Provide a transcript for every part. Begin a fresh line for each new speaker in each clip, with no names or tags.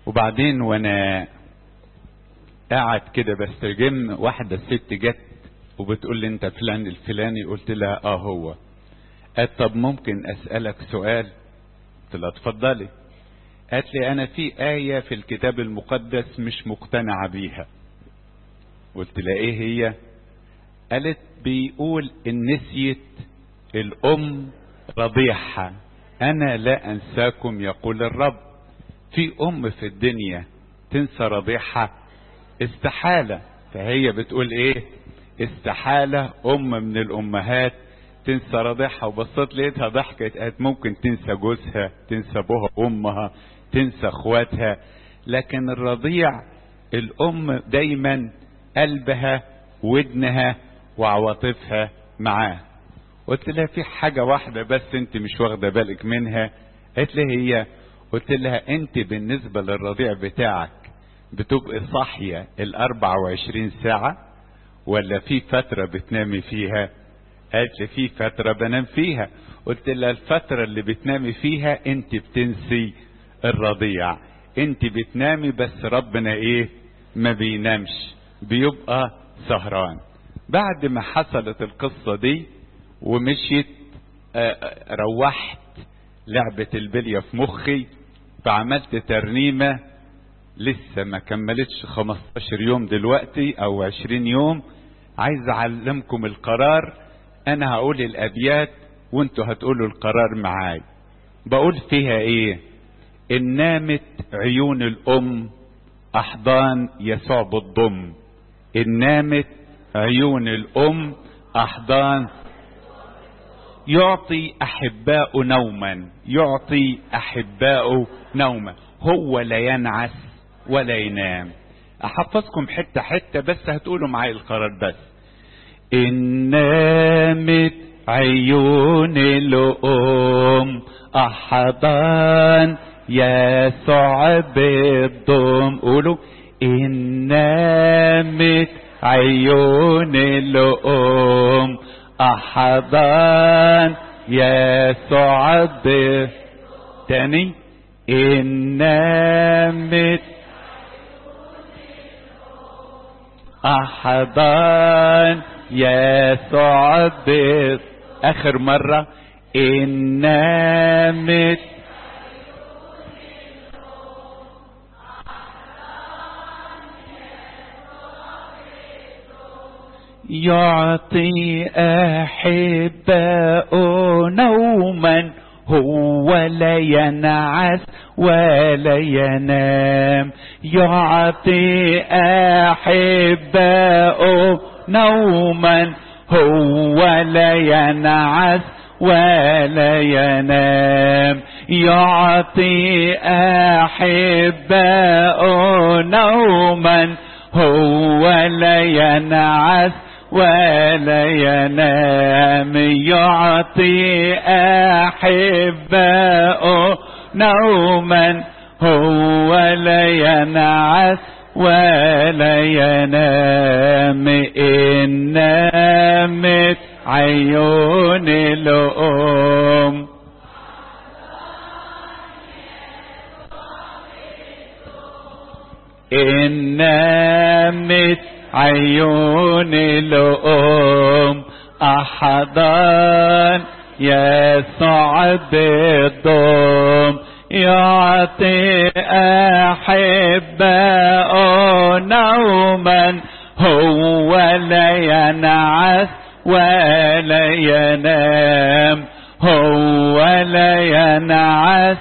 وبعدين وانا قاعد كده بستجم واحدة ست جت وبتقول لي انت فلان الفلاني قلت لها اه هو قالت طب ممكن اسألك سؤال قلت لها اتفضلي قالت لي انا في آية في الكتاب المقدس مش مقتنعة بيها قلت لها ايه هي قالت بيقول ان نسيت الام رضيعها انا لا انساكم يقول الرب في ام في الدنيا تنسى رضيعها استحالة فهي بتقول ايه استحالة ام من الامهات تنسى رضيعها وبصيت لقيتها ضحكت قالت ممكن تنسى جوزها تنسى ابوها وامها تنسى اخواتها لكن الرضيع الام دايما قلبها ودنها وعواطفها معاه قلت لها في حاجة واحدة بس انت مش واخدة بالك منها قالت لي هي قلت لها انت بالنسبة للرضيع بتاعك بتبقي صاحية الاربع وعشرين ساعة ولا في فترة بتنامي فيها قالت لي في فترة بنام فيها قلت لها الفترة اللي بتنامي فيها انت بتنسي الرضيع انت بتنامي بس ربنا ايه ما بينامش بيبقى سهران بعد ما حصلت القصة دي ومشيت روحت لعبة البلية في مخي فعملت ترنيمة لسه ما كملتش 15 يوم دلوقتي او 20 يوم عايز اعلمكم القرار انا هقول الابيات وانتوا هتقولوا القرار معاي بقول فيها ايه ان نامت عيون الام احضان يسوع بالضم ان نامت عيون الام احضان يعطي احباء نوما يعطي احباء نوما هو لا ينعس ولا ينام احفظكم حتة حتة بس هتقولوا معايا القرار بس ان نامت عيون الام احضان يسوع بالضم قولوا ان نامت عيون الام احضان يسوع تاني ان نامت احضان يسوع اخر مرة ان نامت يعطي أحباء نوما هو لا ينعس ولا ينام يعطي أحباء نوما هو لا ينعس ولا ينام يعطي أحباء نوما هو لا ينعس ولا ينام يعطي أحباء نوما هو لا ينعس ولا ينام إن نامت عيون الأم إن نامت عيون الأم أحضان يسوع بالضم يعطي أحباء نوما هو لا ينعس ولا ينام هو لا ينعس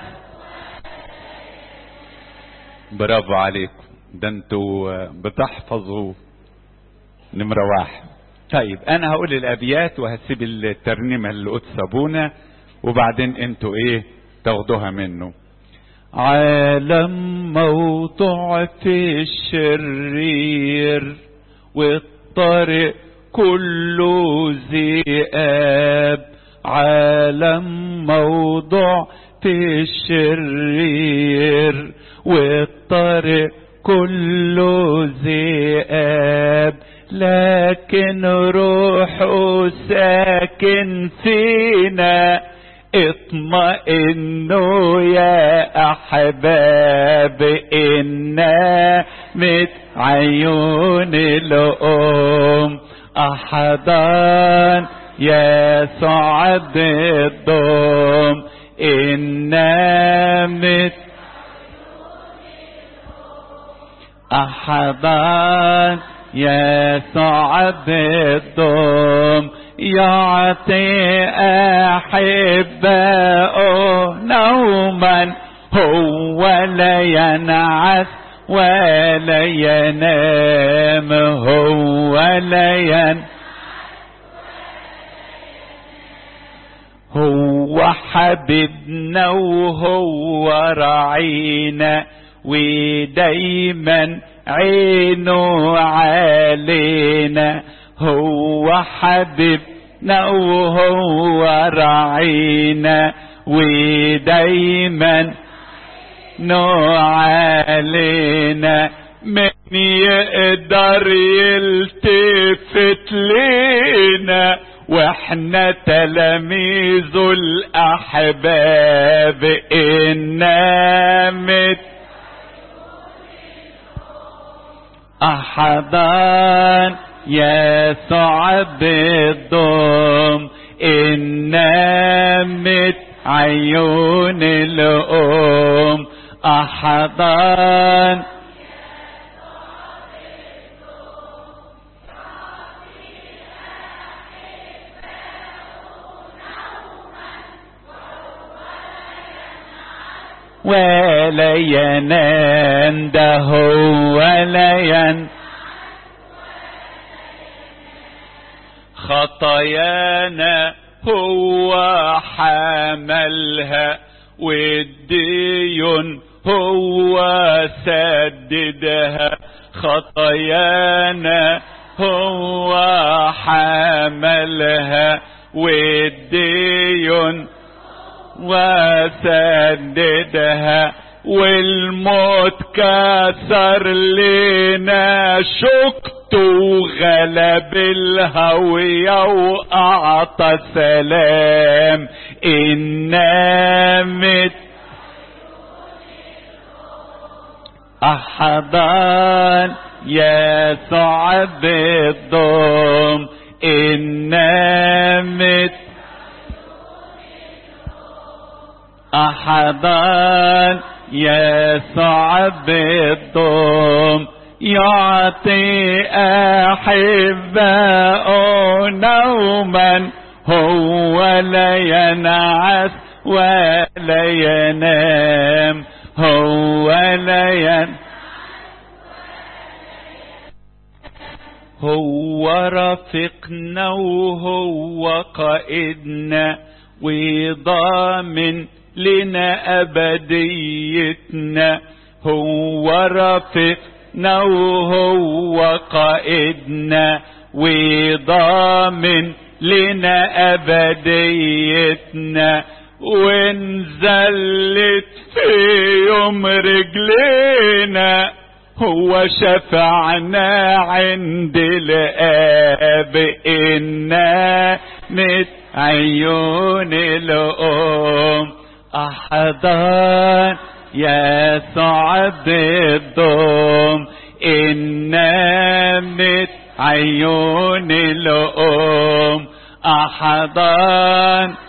برافو عليكم ده انتوا بتحفظوا نمرة واحد طيب انا هقول الابيات وهسيب الترنيمة اللي قدس ابونا وبعدين انتوا ايه تاخدوها منه عالم موضوع في الشرير والطريق كله ذئاب عالم موضوع في الشرير والطريق كله ذئاب لكن روحه ساكن فينا اطمئنوا يا احباب انا مت عيون الام احضان يا سعد الضم انا مت احضان يا سعد الضم يعطي أحباء نوما هو لا ينعس ولا ينام هو لا ين هو حبيبنا وهو راعينا ودايما عينه علينا هو حبيبنا وهو راعينا ودايما نو علينا من يقدر يلتفت لينا واحنا تلاميذ الاحباب انا مت احضان يا صعب الضم إنا مت عيون الأم أحضان ولا ينام ده ولا ين خطايانا هو حملها والديون هو سددها خطايانا هو حملها والديون وسددها والموت كسر لنا شكت وغلب الهوية وأعطى سلام إنا مت أحضان يا صعب الضم إنا مت أحضان يا صعب الضم يعطي أحباء نوما هو لا ينعس ولا ينام هو لا ين هو رفيقنا وهو قائدنا وضامن لنا أبديتنا هو رفيقنا وهو قائدنا وضامن لنا أبديتنا ونزلت في يوم رجلينا هو شفعنا عند الآب إنا مت عيون الأم أحضان يا صعد الضم إنا مت عيون الأم أحضان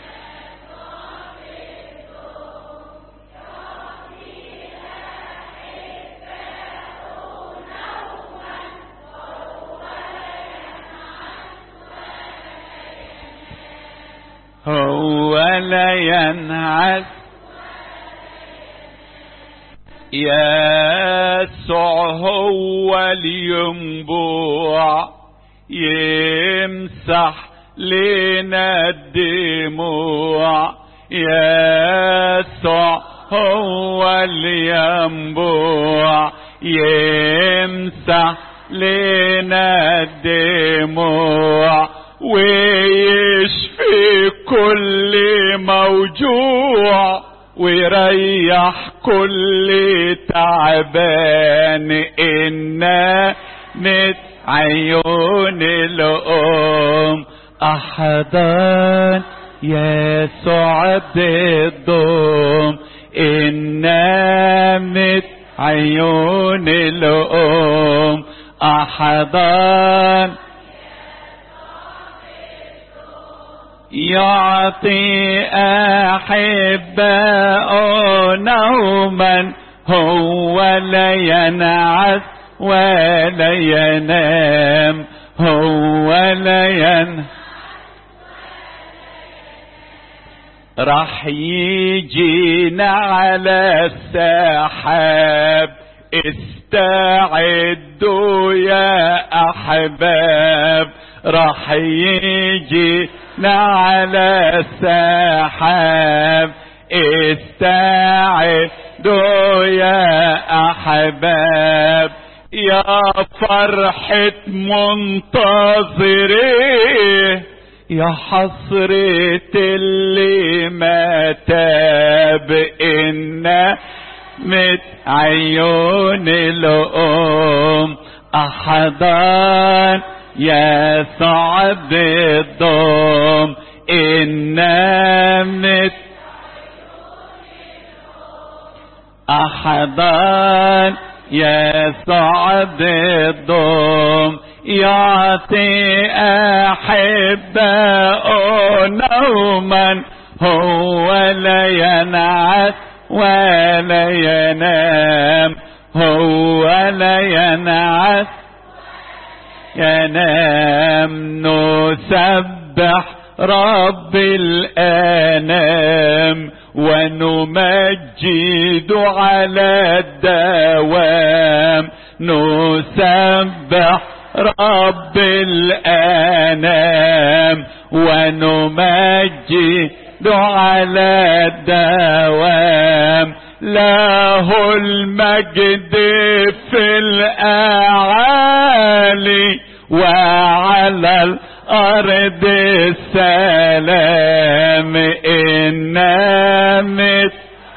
هو لا ينعس يسوع هو الينبوع يمسح لنا الدموع يسوع هو الينبوع يمسح لنا الدموع ويشفي كل موجوع ويريح كل تعبان إنا مت عيون الأم أحضان يسوع الضم إن نامت عيون الأم أحضان يعطي أحباء نوما هو لا ينعس ولا ينام هو لا ينام راح يجينا على السحاب استعدوا يا احباب راح يجينا على السحاب استعدوا يا احباب يا فرحة منتظريه يا حسرة اللي ما تاب إن مت عيون الأم أحضان يا صعب الضم إن مت أحضان يا صعب الضم يعطي أحباء نوما هو لا ينعس ولا ينام هو لا ينعس ينام نسبح رب الأنام ونمجد على الدوام نسبح رب الأنام ونمجد على الدوام له المجد في الأعالي وعلى الأرض السلام إن نامت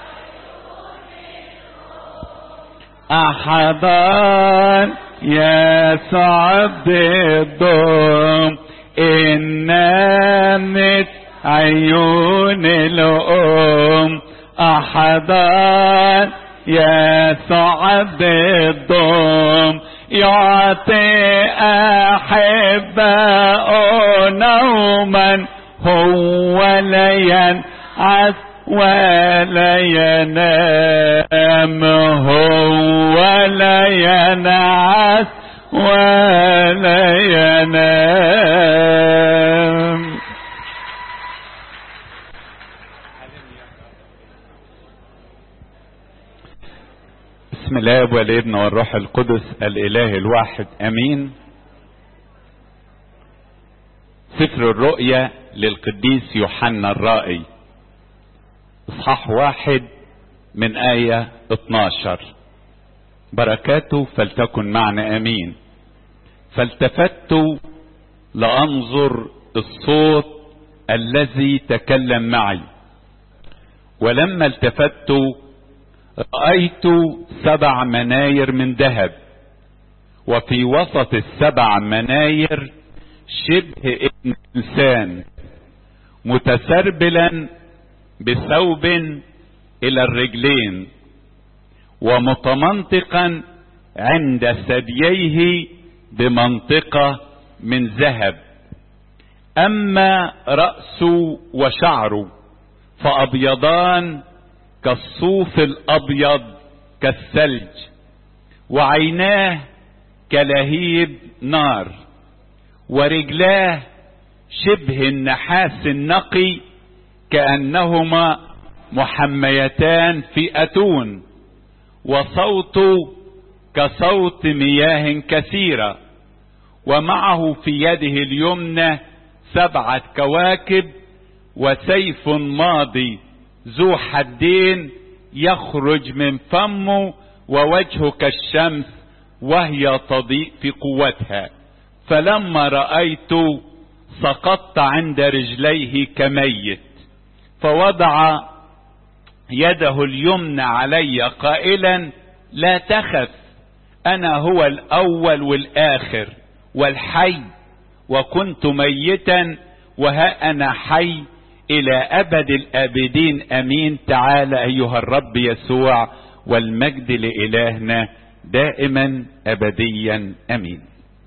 أحضان يا صعب الضم إن نامت عيون الأم أحضان يا صعب الضم يعطي أحباء نوما هو لا ينعس ولا ينام هو لا ينعس ولا ينام بسم الله والابن والروح القدس الاله الواحد امين سفر الرؤيا للقديس يوحنا الرائي اصحاح واحد من آية 12 بركاته فلتكن معنا امين فالتفت لانظر الصوت الذي تكلم معي ولما التفت رأيت سبع مناير من ذهب وفي وسط السبع مناير شبه ابن انسان متسربلا بثوب الى الرجلين ومتمنطقا عند ثدييه بمنطقة من ذهب اما رأسه وشعره فابيضان كالصوف الابيض كالثلج وعيناه كلهيب نار ورجلاه شبه النحاس النقي كانهما محميتان في اتون وصوته كصوت مياه كثيره ومعه في يده اليمنى سبعه كواكب وسيف ماضي ذو حدين يخرج من فمه ووجهه كالشمس وهي تضيء في قوتها فلما رأيت سقطت عند رجليه كميت فوضع يده اليمنى علي قائلا لا تخف انا هو الاول والاخر والحي وكنت ميتا وها انا حي الى ابد الابدين امين تعالى ايها الرب يسوع والمجد لالهنا دائما ابديا امين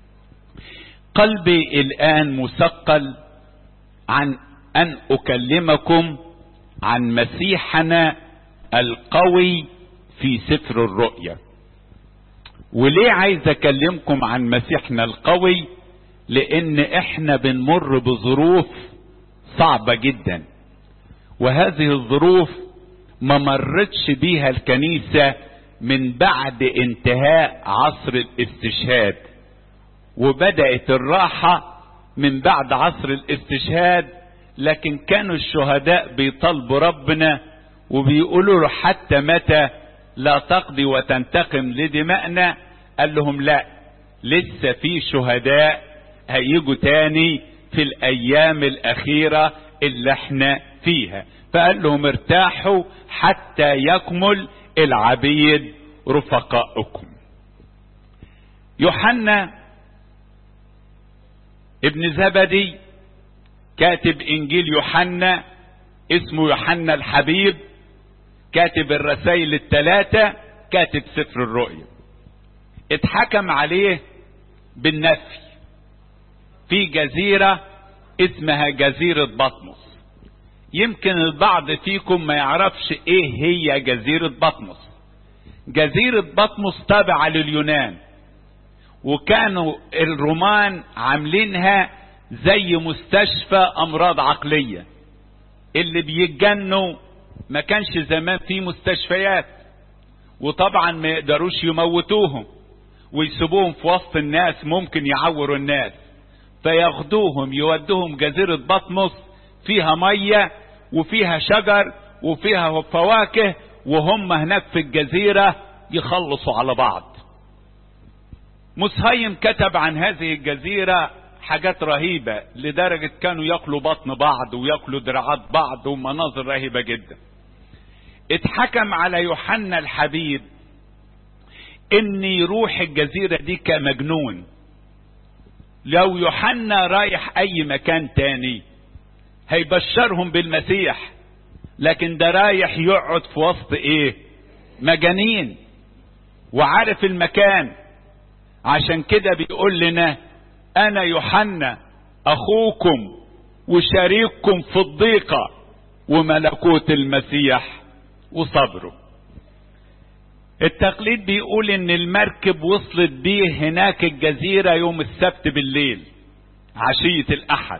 قلبي الان مثقل عن ان اكلمكم عن مسيحنا القوي في سفر الرؤيا وليه عايز اكلمكم عن مسيحنا القوي لان احنا بنمر بظروف صعبة جدا وهذه الظروف ما مرتش بيها الكنيسة من بعد انتهاء عصر الاستشهاد وبدأت الراحة من بعد عصر الاستشهاد لكن كانوا الشهداء بيطالبوا ربنا وبيقولوا له حتى متى لا تقضي وتنتقم لدمائنا قال لهم لا لسه في شهداء هيجوا تاني في الايام الاخيرة اللي احنا فيها فقال لهم ارتاحوا حتى يكمل العبيد رفقاؤكم يوحنا ابن زبدي كاتب انجيل يوحنا اسمه يوحنا الحبيب كاتب الرسائل الثلاثة كاتب سفر الرؤيا اتحكم عليه بالنفي في جزيرة اسمها جزيرة بطمس يمكن البعض فيكم ما يعرفش ايه هي جزيرة بطمس جزيرة بطمس تابعة لليونان وكانوا الرومان عاملينها زي مستشفى امراض عقلية اللي بيتجنوا ما كانش زمان في مستشفيات وطبعا ما يقدروش يموتوهم ويسيبوهم في وسط الناس ممكن يعوروا الناس فياخدوهم يودوهم جزيرة بطمس فيها مية وفيها شجر وفيها فواكه وهم هناك في الجزيرة يخلصوا على بعض مسهيم كتب عن هذه الجزيرة حاجات رهيبة لدرجة كانوا ياكلوا بطن بعض وياكلوا دراعات بعض ومناظر رهيبة جدا اتحكم على يوحنا الحبيب ان يروح الجزيرة دي كمجنون لو يوحنا رايح اي مكان تاني هيبشرهم بالمسيح لكن ده رايح يقعد في وسط ايه مجانين وعارف المكان عشان كده بيقول لنا انا يوحنا اخوكم وشريككم في الضيقة وملكوت المسيح وصبره التقليد بيقول ان المركب وصلت بيه هناك الجزيرة يوم السبت بالليل عشية الاحد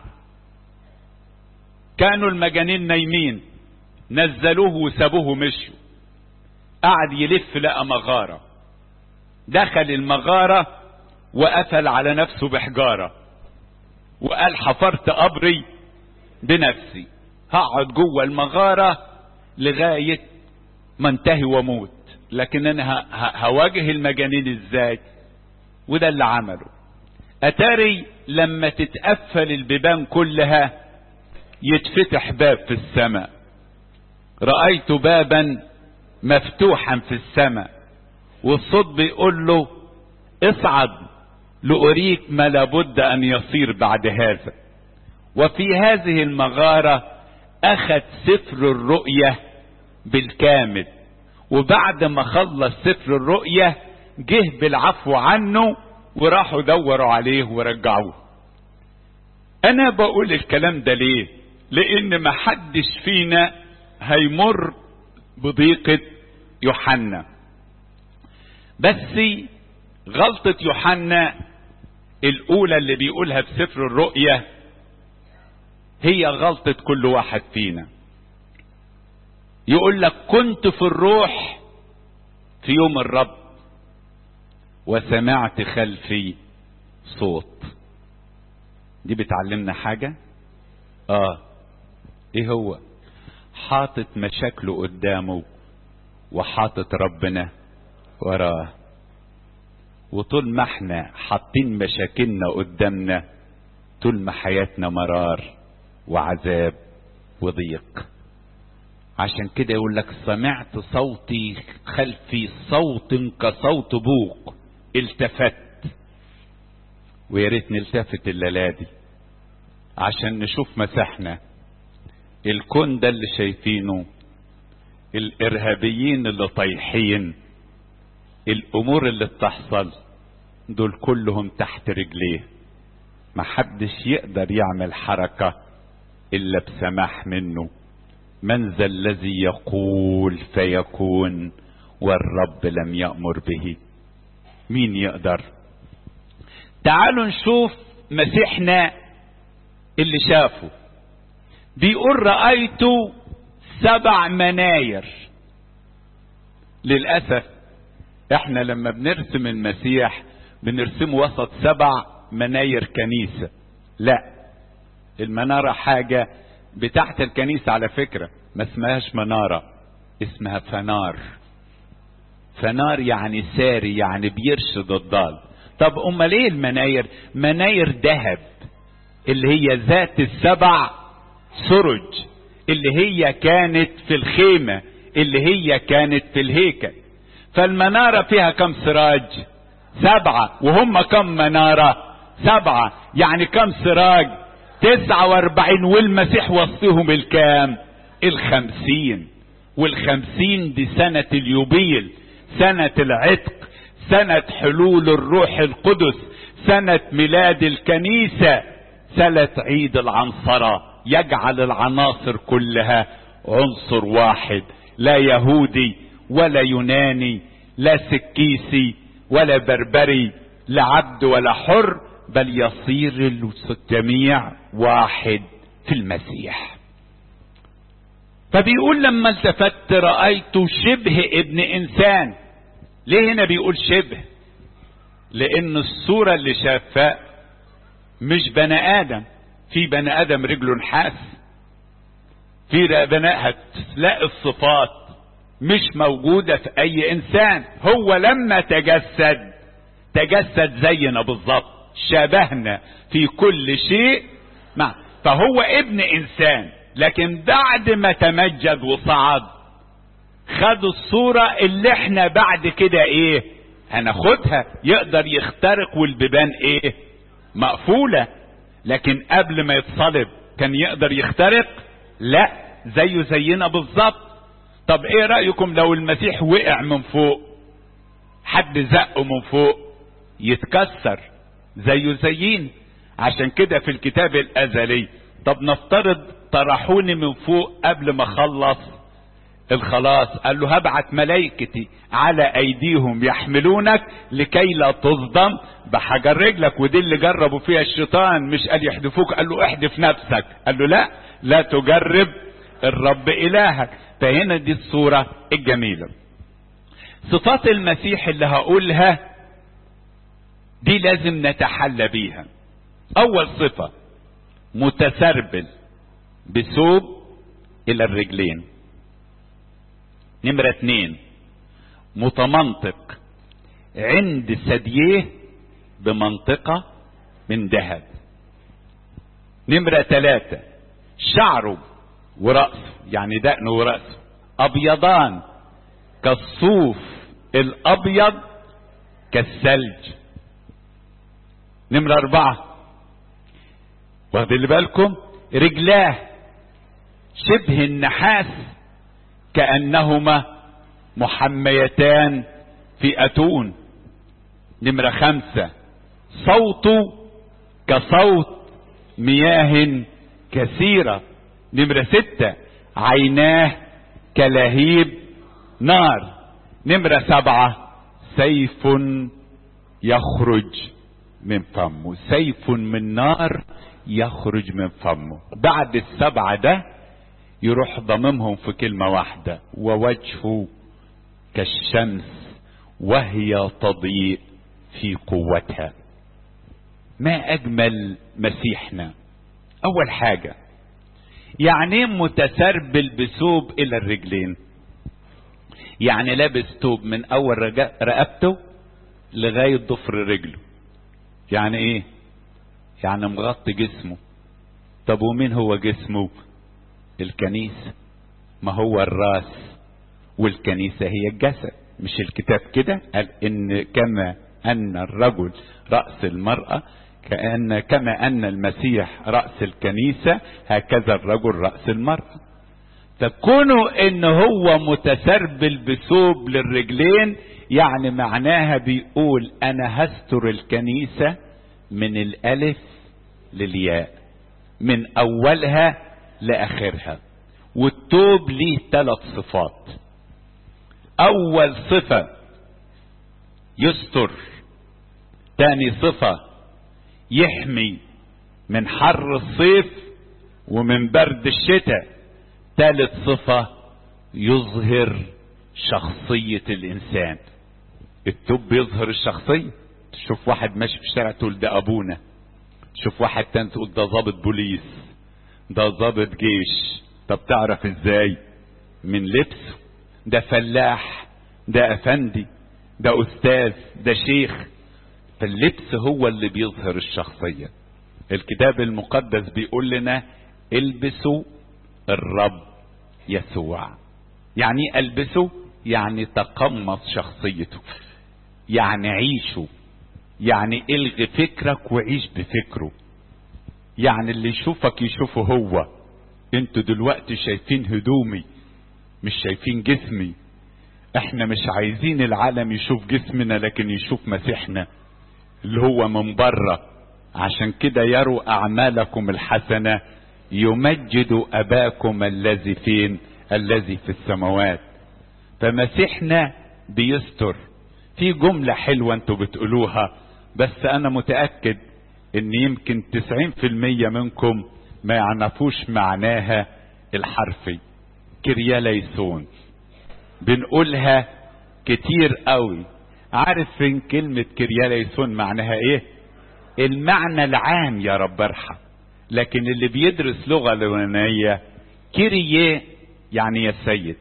كانوا المجانين نايمين نزلوه وسابوه ومشوا قعد يلف لقى مغارة دخل المغارة وقفل على نفسه بحجارة وقال حفرت قبري بنفسي هقعد جوه المغارة لغاية ما انتهي واموت لكن انا هواجه المجانين ازاي وده اللي عمله اتاري لما تتقفل البيبان كلها يتفتح باب في السماء رأيت بابا مفتوحا في السماء والصوت بيقول له اصعد لأريك ما لابد أن يصير بعد هذا وفي هذه المغارة أخذ سفر الرؤية بالكامل وبعد ما خلص سفر الرؤية جه بالعفو عنه وراحوا دوروا عليه ورجعوه انا بقول الكلام ده ليه لان محدش فينا هيمر بضيقة يوحنا بس غلطة يوحنا الاولى اللي بيقولها في سفر الرؤية هي غلطة كل واحد فينا يقول لك كنت في الروح في يوم الرب وسمعت خلفي صوت دي بتعلمنا حاجة اه ايه هو حاطط مشاكله قدامه وحاطط ربنا وراه وطول ما احنا حاطين مشاكلنا قدامنا طول ما حياتنا مرار وعذاب وضيق عشان كده يقول لك سمعت صوتي خلفي صوت كصوت بوق التفت ويا ريت نلتفت الليله دي عشان نشوف مساحنا الكون ده اللي شايفينه الارهابيين اللي طايحين الامور اللي بتحصل دول كلهم تحت رجليه محدش يقدر يعمل حركة الا بسماح منه من ذا الذي يقول فيكون والرب لم يأمر به مين يقدر تعالوا نشوف مسيحنا اللي شافه بيقول رأيت سبع مناير للأسف احنا لما بنرسم المسيح بنرسمه وسط سبع مناير كنيسة لا المنارة حاجة بتحت الكنيسة على فكرة ما اسمهاش منارة اسمها فنار فنار يعني ساري يعني بيرشد الضال طب امال ايه المناير مناير ذهب اللي هي ذات السبع سرج اللي هي كانت في الخيمة اللي هي كانت في الهيكل فالمنارة فيها كم سراج سبعة وهم كم منارة سبعة يعني كم سراج تسعة واربعين والمسيح وسطهم الكام الخمسين والخمسين دي سنة اليوبيل سنة العتق سنة حلول الروح القدس سنة ميلاد الكنيسة سنة عيد العنصرة يجعل العناصر كلها عنصر واحد لا يهودي ولا يوناني لا سكيسي ولا بربري لا عبد ولا حر بل يصير الجميع واحد في المسيح فبيقول لما التفت رأيت شبه ابن انسان ليه هنا بيقول شبه لان الصورة اللي شافها مش بني ادم في بني ادم رجله نحاس في بني هتلاقي الصفات مش موجودة في اي انسان هو لما تجسد تجسد زينا بالظبط شبهنا في كل شيء مع فهو ابن انسان لكن بعد ما تمجد وصعد خد الصورة اللي احنا بعد كده ايه هناخدها يقدر يخترق والبيبان ايه مقفولة لكن قبل ما يتصلب كان يقدر يخترق لا زيه زينا بالظبط طب ايه رأيكم لو المسيح وقع من فوق حد زقه من فوق يتكسر زيه زيين عشان كده في الكتاب الازلي طب نفترض طرحوني من فوق قبل ما اخلص الخلاص قال له هبعت ملائكتي على ايديهم يحملونك لكي لا تصدم بحجر رجلك ودي اللي جربوا فيها الشيطان مش قال يحدفوك قال له احدف نفسك قال له لا لا تجرب الرب الهك فهنا دي الصورة الجميلة صفات المسيح اللي هقولها دي لازم نتحلى بيها اول صفة متسربل بثوب الى الرجلين نمرة اتنين متمنطق عند ثدييه بمنطقة من ذهب نمرة ثلاثة شعره ورأسه يعني دقنه ورأسه أبيضان كالصوف الأبيض كالثلج نمرة أربعة واخد اللي بالكم رجلاه شبه النحاس كأنهما محميتان في أتون نمرة خمسة صوته كصوت مياه كثيرة نمرة ستة عيناه كلهيب نار نمرة سبعة سيف يخرج من فمه سيف من نار يخرج من فمه بعد السبعة ده يروح ضممهم في كلمة واحدة ووجهه كالشمس وهي تضيء في قوتها ما أجمل مسيحنا أول حاجة يعني متسربل بثوب إلى الرجلين يعني لابس ثوب من أول رقبته لغاية ضفر رجله يعني إيه يعني مغطي جسمه طب ومين هو جسمه الكنيسة ما هو الراس والكنيسة هي الجسد مش الكتاب كده قال ان كما ان الرجل رأس المرأة كأن كما أن المسيح رأس الكنيسة هكذا الرجل رأس المرأة فكونه ان هو متسربل بثوب للرجلين يعني معناها بيقول انا هستر الكنيسة من الالف للياء من اولها لاخرها والتوب ليه ثلاث صفات اول صفة يستر تاني صفة يحمي من حر الصيف ومن برد الشتاء ثالث صفة يظهر شخصية الإنسان التوب بيظهر الشخصية تشوف واحد ماشي في الشارع تقول ده أبونا تشوف واحد تاني تقول ده ضابط بوليس ده ضابط جيش طب تعرف ازاي من لبسه ده فلاح ده أفندي ده أستاذ ده شيخ فاللبس هو اللي بيظهر الشخصية الكتاب المقدس بيقول لنا البسوا الرب يسوع يعني البسه يعني تقمص شخصيته يعني عيشه يعني الغي فكرك وعيش بفكره يعني اللي يشوفك يشوفه هو انتوا دلوقتي شايفين هدومي مش شايفين جسمي احنا مش عايزين العالم يشوف جسمنا لكن يشوف مسيحنا اللي هو من بره عشان كده يروا اعمالكم الحسنه يمجد اباكم الذي فين الذي في السماوات فمسيحنا بيستر في جملة حلوة انتوا بتقولوها بس انا متأكد ان يمكن تسعين في المية منكم ما يعرفوش معناها الحرفي كرياليسون بنقولها كتير قوي عارف فين كلمة كرياليسون معناها ايه المعنى العام يا رب ارحم لكن اللي بيدرس لغة لبنانية كيرييه يعني يا سيد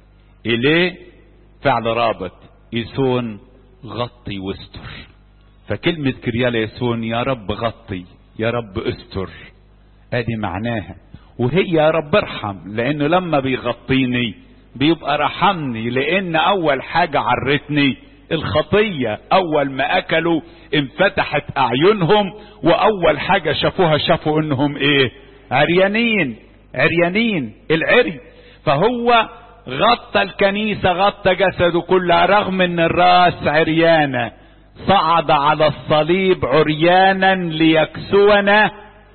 إليه فعل رابط يسون غطي واستر فكلمة كريال يسون يا رب غطي يا رب استر ادي معناها وهي يا رب ارحم لانه لما بيغطيني بيبقى رحمني لان اول حاجة عرتني الخطية اول ما اكلوا انفتحت اعينهم واول حاجة شافوها شافوا انهم ايه عريانين عريانين العري فهو غطى الكنيسة غطى جسده كله رغم ان الراس عريانة صعد على الصليب عريانا ليكسونا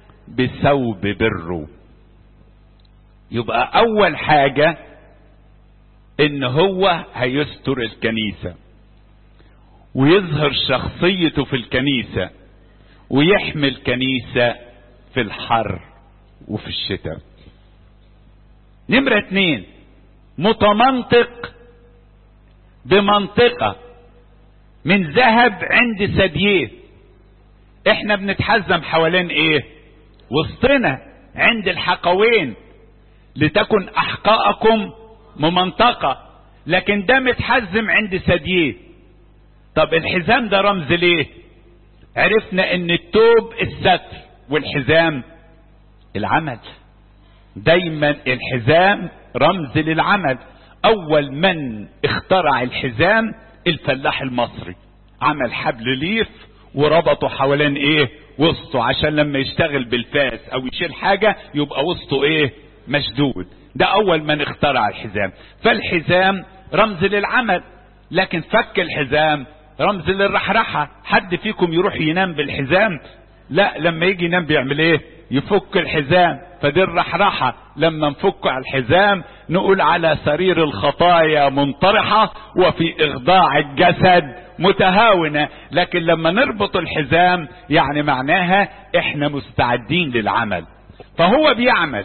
بثوب بره يبقى اول حاجة ان هو هيستر الكنيسة ويظهر شخصيته في الكنيسة ويحمي الكنيسة في الحر وفي الشتاء نمرة اتنين متمنطق بمنطقة من ذهب عند ثدييه احنا بنتحزم حوالين ايه وسطنا عند الحقوين لتكن احقاءكم ممنطقة لكن ده متحزم عند ثدييه طب الحزام ده رمز ليه عرفنا ان التوب الستر والحزام العمل دايما الحزام رمز للعمل اول من اخترع الحزام الفلاح المصري عمل حبل ليف وربطه حوالين ايه وسطه عشان لما يشتغل بالفاس او يشيل حاجة يبقى وسطه ايه مشدود ده اول من اخترع الحزام فالحزام رمز للعمل لكن فك الحزام رمز للرحرحة حد فيكم يروح ينام بالحزام لا لما يجي ينام بيعمل ايه يفك الحزام فدي الرحرحة لما نفك على الحزام نقول على سرير الخطايا منطرحة وفي إخضاع الجسد متهاونة لكن لما نربط الحزام يعني معناها احنا مستعدين للعمل فهو بيعمل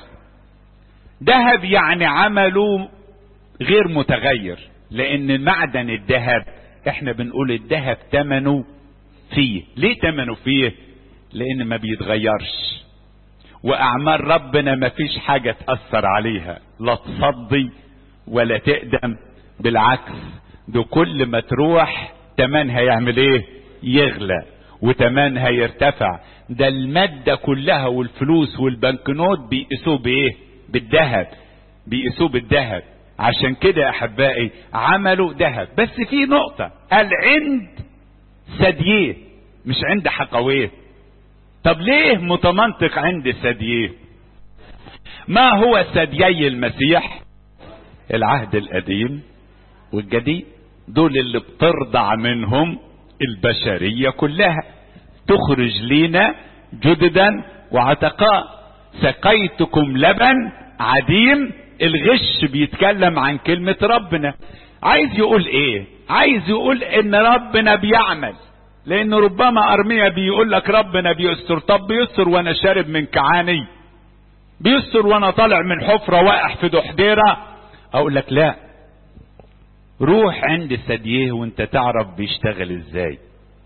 ذهب يعني عمله غير متغير لان معدن الذهب احنا بنقول الذهب ثمنه فيه ليه ثمنه فيه لان ما بيتغيرش واعمال ربنا ما فيش حاجة تأثر عليها لا تصدي ولا تقدم بالعكس ده كل ما تروح تمنها يعمل ايه يغلى وتمنها يرتفع ده المادة كلها والفلوس والبنكنوت بيقيسوه بايه بالذهب بيقيسوه بالذهب عشان كده يا احبائي عملوا ذهب بس في نقطة قال عند ثدييه مش عند حقويه طب ليه متمنطق عند ثدييه ما هو ثديي المسيح العهد القديم والجديد دول اللي بترضع منهم البشرية كلها تخرج لينا جددا وعتقاء سقيتكم لبن عديم الغش بيتكلم عن كلمة ربنا عايز يقول ايه عايز يقول ان ربنا بيعمل لان ربما ارميا بيقول لك ربنا بيستر طب بيستر وانا شارب من كعاني بيستر وانا طالع من حفرة واقع في دحديرة اقول لك لا روح عند ثدييه وانت تعرف بيشتغل ازاي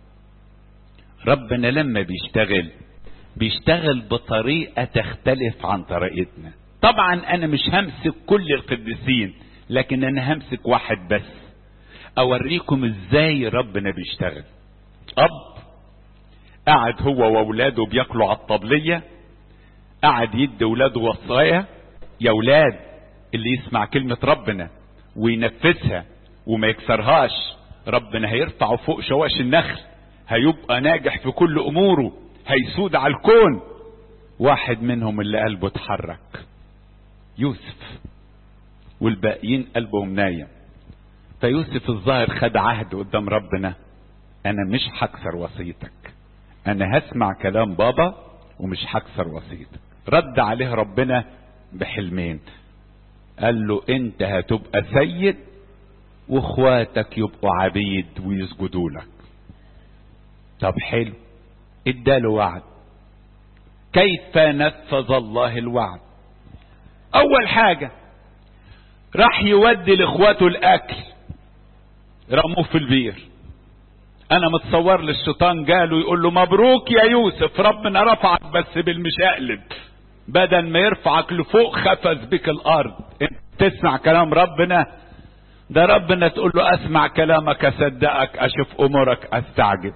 ربنا لما بيشتغل بيشتغل بطريقة تختلف عن طريقتنا طبعا انا مش همسك كل القديسين لكن انا همسك واحد بس اوريكم ازاي ربنا بيشتغل اب قعد هو واولاده بياكلوا على الطبلية قعد يدي اولاده وصايا يا اولاد اللي يسمع كلمة ربنا وينفذها وما يكسرهاش ربنا هيرفعه فوق شواش النخل هيبقى ناجح في كل اموره هيسود على الكون واحد منهم اللي قلبه اتحرك يوسف والباقيين قلبهم نايم فيوسف الظاهر خد عهد قدام ربنا انا مش هكسر وصيتك انا هسمع كلام بابا ومش هكسر وصيتك رد عليه ربنا بحلمين قال له انت هتبقى سيد واخواتك يبقوا عبيد ويسجدوا لك طب حلو اداله وعد كيف نفذ الله الوعد اول حاجة راح يودي لاخواته الاكل رموه في البير انا متصور للشيطان جاله يقول له مبروك يا يوسف ربنا رفعك بس بالمشقلب بدل ما يرفعك لفوق خفز بك الارض انت تسمع كلام ربنا ده ربنا تقول له اسمع كلامك اصدقك اشوف امورك استعجب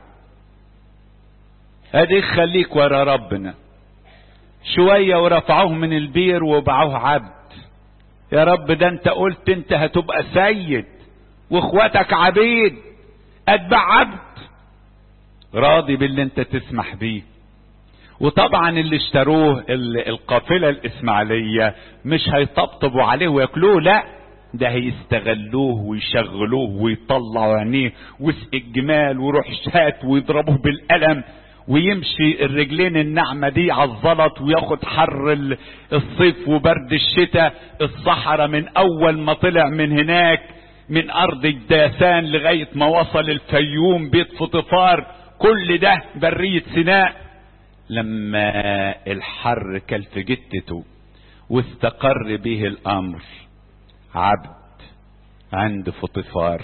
ادي خليك ورا ربنا شوية ورفعوه من البير وباعوه عبد يا رب ده انت قلت انت هتبقى سيد واخواتك عبيد اتبع عبد راضي باللي انت تسمح بيه وطبعا اللي اشتروه القافلة الاسماعيلية مش هيطبطبوا عليه وياكلوه لا ده هيستغلوه ويشغلوه ويطلعوا عينيه وسق الجمال ويروح شات ويضربوه بالقلم ويمشي الرجلين الناعمة دي على الزلط وياخد حر الصيف وبرد الشتاء الصحراء من اول ما طلع من هناك من ارض الداسان لغاية ما وصل الفيوم بيت فطفار كل ده برية سيناء لما الحر كل في جتته واستقر به الامر عبد عند فطفار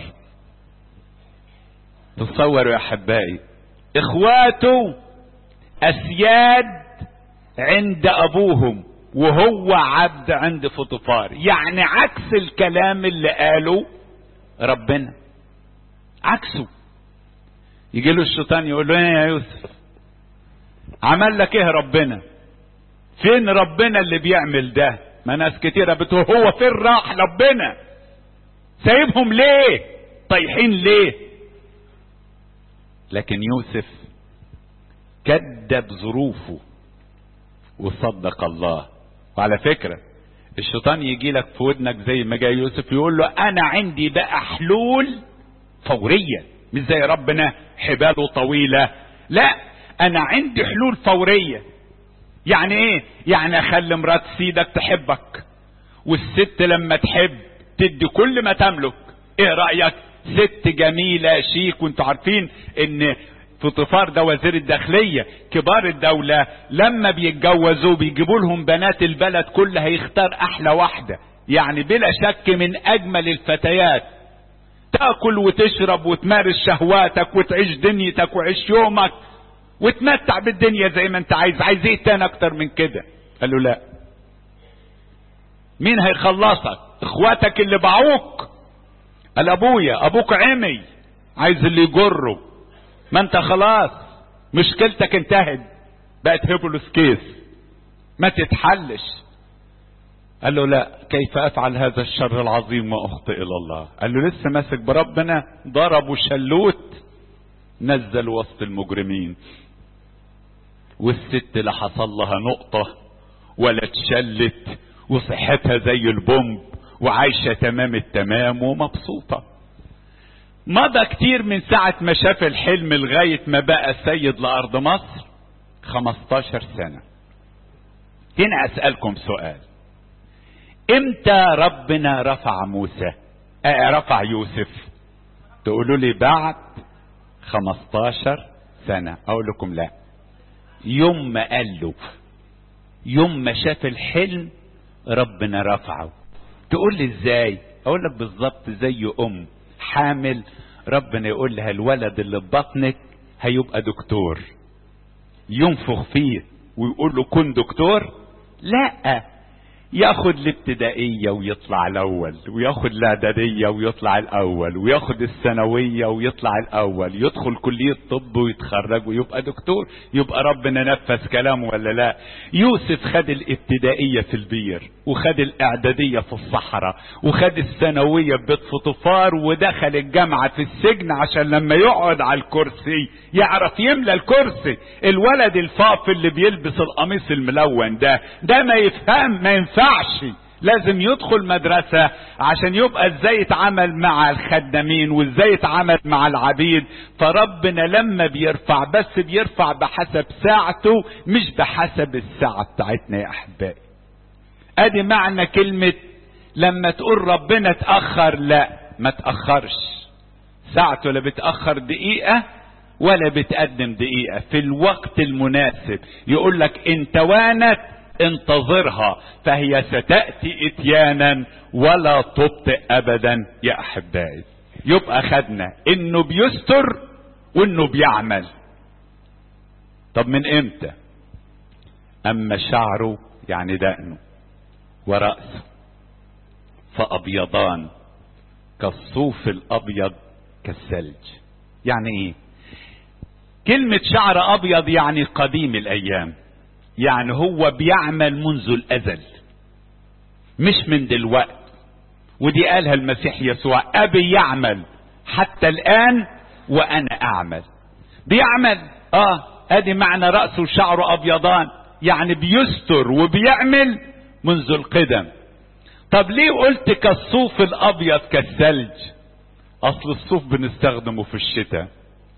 تصوروا يا احبائي اخواته اسياد عند ابوهم وهو عبد عند فطفار يعني عكس الكلام اللي قاله ربنا عكسه يجي له الشيطان يقول له ايه يا يوسف عمل لك ايه ربنا فين ربنا اللي بيعمل ده ما ناس كتيرة بتقول هو فين راح ربنا سايبهم ليه طايحين ليه لكن يوسف كذب ظروفه وصدق الله وعلى فكرة الشيطان يجي لك في ودنك زي ما جاي يوسف يقول له انا عندي بقى حلول فورية مش زي ربنا حباله طويلة لا انا عندي حلول فورية يعني ايه يعني اخلي مرات سيدك تحبك والست لما تحب تدي كل ما تملك ايه رأيك ست جميلة شيك وانتوا عارفين ان فطفار ده وزير الداخلية كبار الدولة لما بيتجوزوا بيجيبوا لهم بنات البلد كلها يختار احلى واحدة يعني بلا شك من اجمل الفتيات تاكل وتشرب وتمارس شهواتك وتعيش دنيتك وعيش يومك وتمتع بالدنيا زي ما انت عايز عايز ايه تاني اكتر من كده قال له لا مين هيخلصك اخواتك اللي باعوك قال ابويا ابوك عمي عايز اللي يجره ما انت خلاص مشكلتك انتهت بقت هيبولوس كيس ما تتحلش قال له لا كيف افعل هذا الشر العظيم واخطئ الى الله قال له لسه ماسك بربنا ضربوا شلوت نزل وسط المجرمين والست لا حصل لها نقطة ولا اتشلت وصحتها زي البومب وعايشة تمام التمام ومبسوطة مضى كتير من ساعة ما شاف الحلم لغاية ما بقى سيد لأرض مصر 15 سنة هنا أسألكم سؤال امتى ربنا رفع موسى اه رفع يوسف تقولوا لي بعد 15 سنة اقول لكم لا يوم ما قال له يوم ما شاف الحلم ربنا رفعه تقول لي ازاي اقول لك بالظبط زي ام حامل ربنا يقول لها الولد اللي في بطنك هيبقى دكتور ينفخ فيه ويقول له كن دكتور لا ياخد الابتدائية ويطلع الأول وياخد الإعدادية ويطلع الأول وياخد الثانوية ويطلع الأول يدخل كلية طب ويتخرج ويبقى دكتور يبقى ربنا نفذ كلامه ولا لا يوسف خد الابتدائية في البير وخد الإعدادية في الصحراء وخد الثانوية في بيت فطفار ودخل الجامعة في السجن عشان لما يقعد على الكرسي يعرف يملى الكرسي الولد الفاف اللي بيلبس القميص الملون ده ده ما يفهم ما ينفعش لازم يدخل مدرسة عشان يبقى ازاي يتعامل مع الخدامين وازاي يتعامل مع العبيد فربنا لما بيرفع بس بيرفع بحسب ساعته مش بحسب الساعة بتاعتنا يا احبائي ادي معنى كلمة لما تقول ربنا اتأخر لا ما تأخرش ساعته لا بتأخر دقيقة ولا بتقدم دقيقة في الوقت المناسب يقول لك ان توانت انتظرها فهي ستأتي اتيانا ولا تبطئ ابدا يا احبائي يبقى خدنا انه بيستر وانه بيعمل طب من امتى اما شعره يعني دقنه ورأسه فابيضان كالصوف الابيض كالثلج يعني ايه كلمة شعر ابيض يعني قديم الايام يعني هو بيعمل منذ الازل مش من دلوقت ودي قالها المسيح يسوع ابي يعمل حتى الان وانا اعمل بيعمل اه ادي معنى رأسه وشعره ابيضان يعني بيستر وبيعمل منذ القدم طب ليه قلت كالصوف الابيض كالثلج اصل الصوف بنستخدمه في الشتاء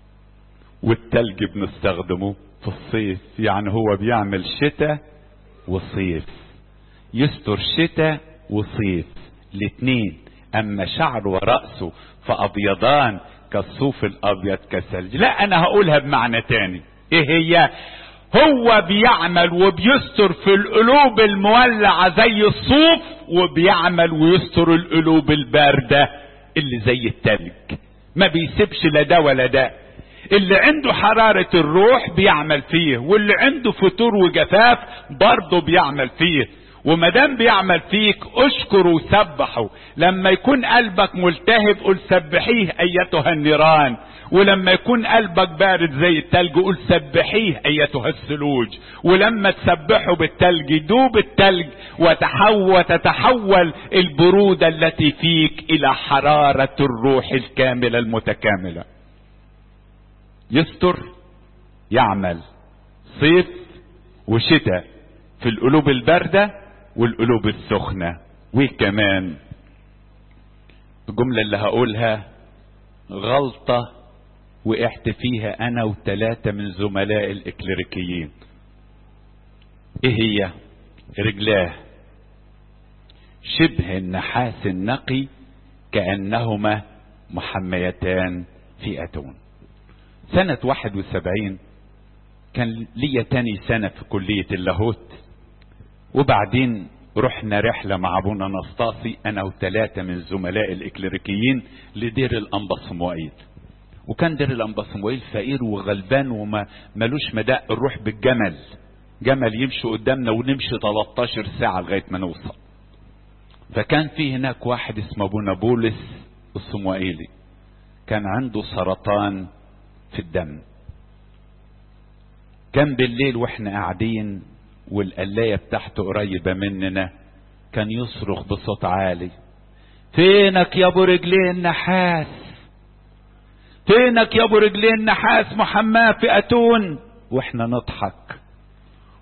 والتلج بنستخدمه في الصيف يعني هو بيعمل شتاء وصيف يستر شتاء وصيف الاتنين اما شعره ورأسه فابيضان كالصوف الابيض كالثلج لا انا هقولها بمعنى تاني ايه هي هو بيعمل وبيستر في القلوب المولعة زي الصوف وبيعمل ويستر القلوب الباردة اللي زي التلج ما بيسيبش لا ده ولا ده اللي عنده حرارة الروح بيعمل فيه واللي عنده فتور وجفاف برضه بيعمل فيه ومادام بيعمل فيك اشكر وسبحه لما يكون قلبك ملتهب قل سبحيه ايتها النيران ولما يكون قلبك بارد زي التلج قول سبحيه ايتها الثلوج ولما تسبحه بالتلج يدوب التلج وتحول وتتحول البرودة التي فيك الى حرارة الروح الكاملة المتكاملة يستر يعمل صيف وشتاء في القلوب الباردة والقلوب السخنة وكمان الجملة اللي هقولها غلطة وقعت فيها انا وثلاثة من زملاء الاكليريكيين ايه هي رجلاه شبه النحاس النقي كأنهما محميتان في أتون سنة واحد وسبعين كان ليا تاني سنة في كلية اللاهوت وبعدين رحنا رحلة مع ابونا نسطاسي انا وثلاثة من زملاء الاكليريكيين لدير الانبا صموئيل وكان دير الانبا صموئيل فقير وغلبان وما ملوش مداء نروح بالجمل جمل يمشي قدامنا ونمشي 13 ساعة لغاية ما نوصل فكان في هناك واحد اسمه ابونا بولس الصموئيلي كان عنده سرطان في الدم كان بالليل واحنا قاعدين والقلاية بتاعته قريبة مننا كان يصرخ بصوت عالي فينك يا ابو رجلين نحاس فينك يا ابو رجلين نحاس محماه في اتون واحنا نضحك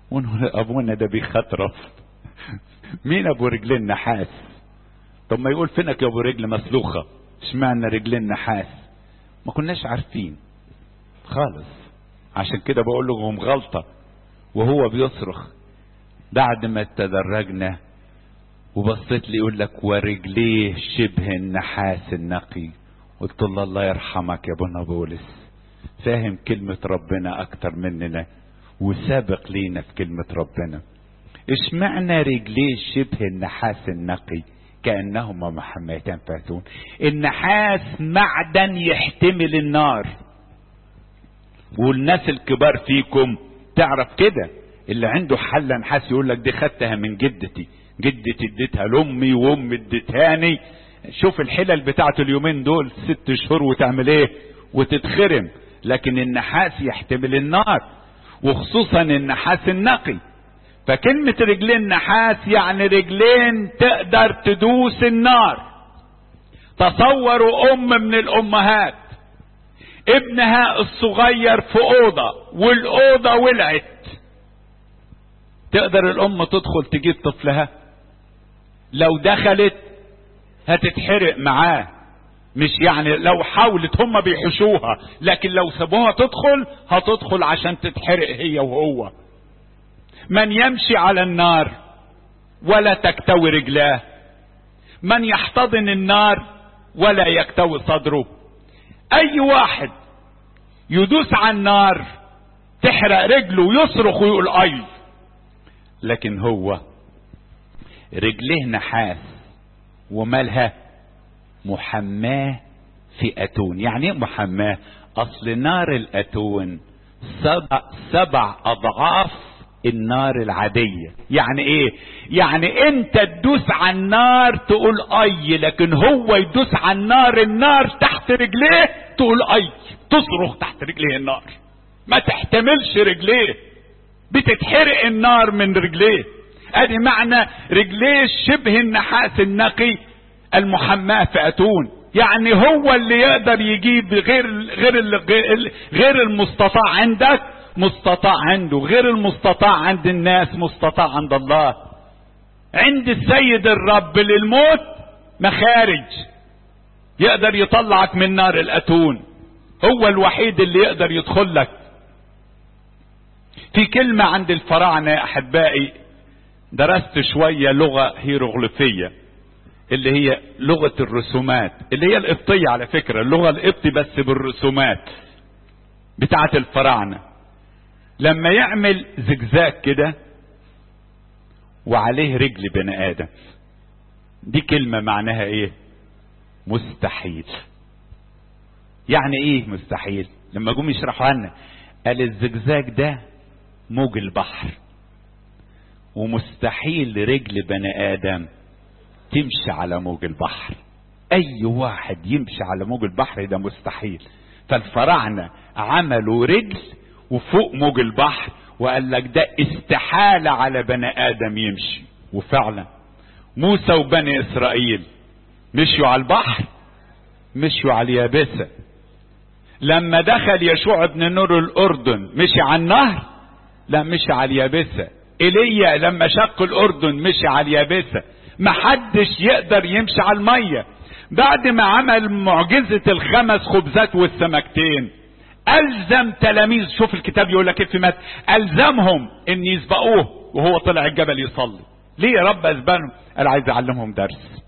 ونقول ابونا ده بيخطرف مين ابو رجلين نحاس طب ما يقول فينك يا ابو رجل مسلوخه اشمعنى رجلين نحاس ما كناش عارفين خالص عشان كده بقول لهم غلطه وهو بيصرخ بعد ما تدرجنا وبصيت لي يقول لك ورجليه شبه النحاس النقي قلت له الله يرحمك يا ابونا بولس فاهم كلمة ربنا أكتر مننا وسابق لينا في كلمة ربنا اشمعنى رجليه شبه النحاس النقي كأنهما محميتان فاتون النحاس معدن يحتمل النار والناس الكبار فيكم تعرف كده اللي عنده حلة نحاس يقول لك دي خدتها من جدتي جدتي اديتها لامي وامي اديتهاني شوف الحلل بتاعت اليومين دول ست شهور وتعمل ايه وتتخرم لكن النحاس يحتمل النار وخصوصا النحاس النقي فكلمة رجلين نحاس يعني رجلين تقدر تدوس النار تصوروا ام من الامهات ابنها الصغير في اوضة والاوضة ولعت تقدر الام تدخل تجيب طفلها لو دخلت هتتحرق معاه مش يعني لو حاولت هم بيحشوها لكن لو سابوها تدخل هتدخل عشان تتحرق هي وهو من يمشي على النار ولا تكتوي رجلاه من يحتضن النار ولا يكتوي صدره اي واحد يدوس على النار تحرق رجله ويصرخ ويقول اي لكن هو رجليه نحاس ومالها محماه في اتون يعني ايه محماه اصل نار الاتون سبع, سبع اضعاف النار العادية يعني ايه يعني انت تدوس على النار تقول اي لكن هو يدوس على النار النار تحت رجليه تقول اي تصرخ تحت رجليه النار ما تحتملش رجليه بتتحرق النار من رجليه ادي معنى رجليه شبه النحاس النقي المحماه في اتون يعني هو اللي يقدر يجيب غير غير غير المستطاع عندك مستطاع عنده غير المستطاع عند الناس مستطاع عند الله عند السيد الرب للموت مخارج يقدر يطلعك من نار الاتون هو الوحيد اللي يقدر يدخل لك في كلمة عند الفراعنة يا أحبائي درست شوية لغة هيروغليفية اللي هي لغة الرسومات اللي هي القبطية على فكرة اللغة القبطي بس بالرسومات بتاعة الفراعنة لما يعمل زجزاج كده وعليه رجل بني ادم دي كلمة معناها ايه مستحيل يعني ايه مستحيل لما جم يشرحوا لنا قال الزجزاج ده موج البحر ومستحيل رجل بني ادم تمشي على موج البحر اي واحد يمشي على موج البحر ده مستحيل فالفراعنة عملوا رجل وفوق موج البحر وقال لك ده استحالة على بني آدم يمشي وفعلا موسى وبني إسرائيل مشيوا على البحر مشيوا على اليابسة لما دخل يشوع بن نور الأردن مشي على النهر لا مشي على اليابسة إيليا لما شق الأردن مشي على اليابسة محدش يقدر يمشي على المية بعد ما عمل معجزة الخمس خبزات والسمكتين الزم تلاميذ شوف الكتاب يقول لك ايه في مات الزمهم ان يسبقوه وهو طلع الجبل يصلي ليه يا رب اسبانهم قال عايز اعلمهم درس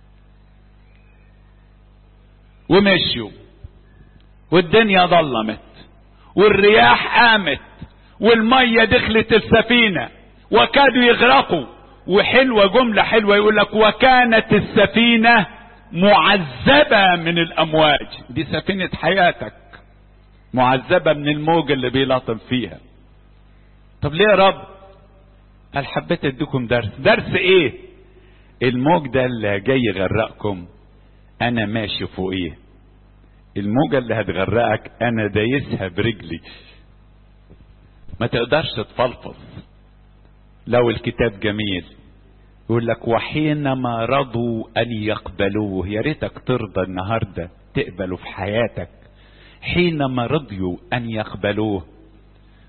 ومشيوا والدنيا ظلمت والرياح قامت والمية دخلت السفينة وكادوا يغرقوا وحلوة جملة حلوة يقول لك وكانت السفينة معذبة من الأمواج دي سفينة حياتك معذبة من الموج اللي بيلاطم فيها طب ليه يا رب قال حبيت اديكم درس درس ايه الموج ده اللي جاي يغرقكم انا ماشي فوقيه الموجة اللي هتغرقك انا دايسها برجلي ما تقدرش تفلفظ لو الكتاب جميل يقول لك وحينما رضوا ان يقبلوه يا ريتك ترضى النهارده تقبله في حياتك حينما رضيوا ان يقبلوه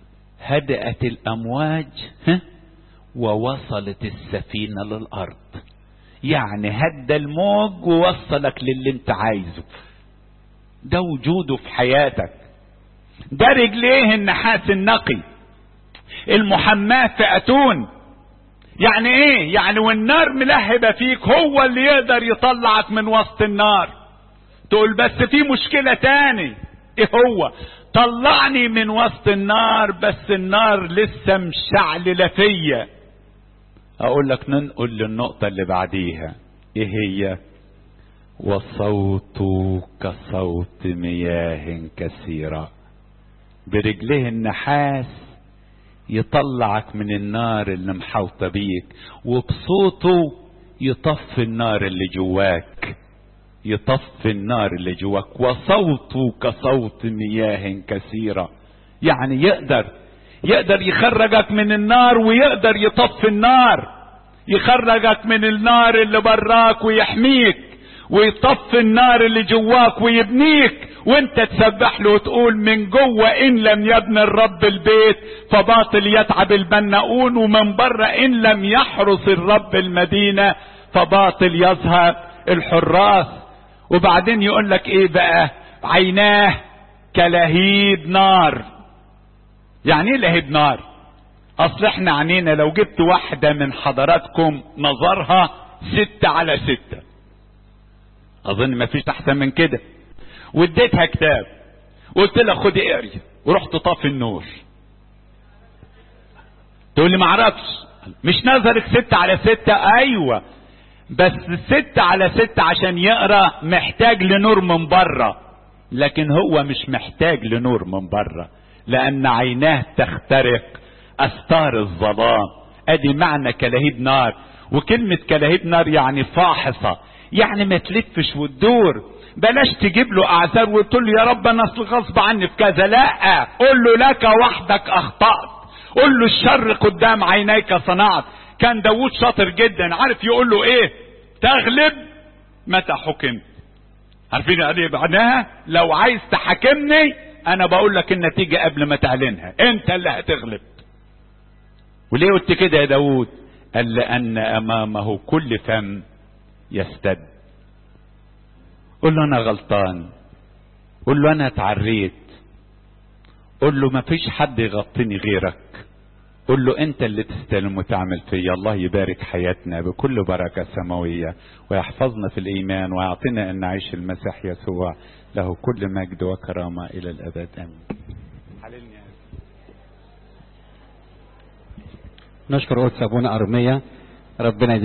هدأت الأمواج ها ووصلت السفينة للأرض يعني هدى الموج ووصلك للي انت عايزه ده وجوده في حياتك ده رجليه النحاس النقي المحماة في أتون يعني ايه يعني والنار ملهبة فيك هو اللي يقدر يطلعك من وسط النار تقول بس في مشكلة تاني ايه هو طلعني من وسط النار بس النار لسه مشعللة فيا اقول لك ننقل للنقطة اللي بعديها ايه هي وصوت كصوت مياه كثيرة برجليه النحاس يطلعك من النار اللي محوطة بيك وبصوته يطفي النار اللي جواك يطفي النار اللي جواك وصوته كصوت مياه كثيرة يعني يقدر يقدر يخرجك من النار ويقدر يطفي النار يخرجك من النار اللي براك ويحميك ويطفي النار اللي جواك ويبنيك وانت تسبح له وتقول من جوه ان لم يبني الرب البيت فباطل يتعب البناؤون ومن بره ان لم يحرس الرب المدينه فباطل يظهر الحراس وبعدين يقول لك ايه بقى عيناه كلهيب نار يعني ايه لهيب نار اصل احنا عنينا لو جبت واحدة من حضراتكم نظرها ستة على ستة اظن ما فيش احسن من كده واديتها كتاب وقلت لها خدي اقري ورحت طافي النور تقول لي معرفش مش نظرك ستة على ستة ايوه بس ستة على ستة عشان يقرا محتاج لنور من بره لكن هو مش محتاج لنور من بره لان عيناه تخترق استار الظلام ادي معنى كلهيب نار وكلمة كلهيب نار يعني فاحصة يعني ما تلفش وتدور بلاش تجيب له اعذار وتقول له يا رب انا اصل غصب عني في كذا لا قول له لك وحدك اخطأت قول له الشر قدام عينيك صنعت كان داوود شاطر جدا عارف يقول له ايه تغلب متى حكمت عارفين ايه معناها لو عايز تحاكمني انا بقول لك النتيجة قبل ما تعلنها انت اللي هتغلب وليه قلت كده يا داود قال لان امامه كل فم يستد قول له انا غلطان قول له انا اتعريت قول له ما فيش حد يغطيني غيرك قول له انت اللي تستلم وتعمل فيا الله يبارك حياتنا بكل بركة سماوية ويحفظنا في الايمان ويعطينا ان نعيش المسيح يسوع له كل مجد وكرامة الى الابد امين
نشكر قدس ابونا ارميا ربنا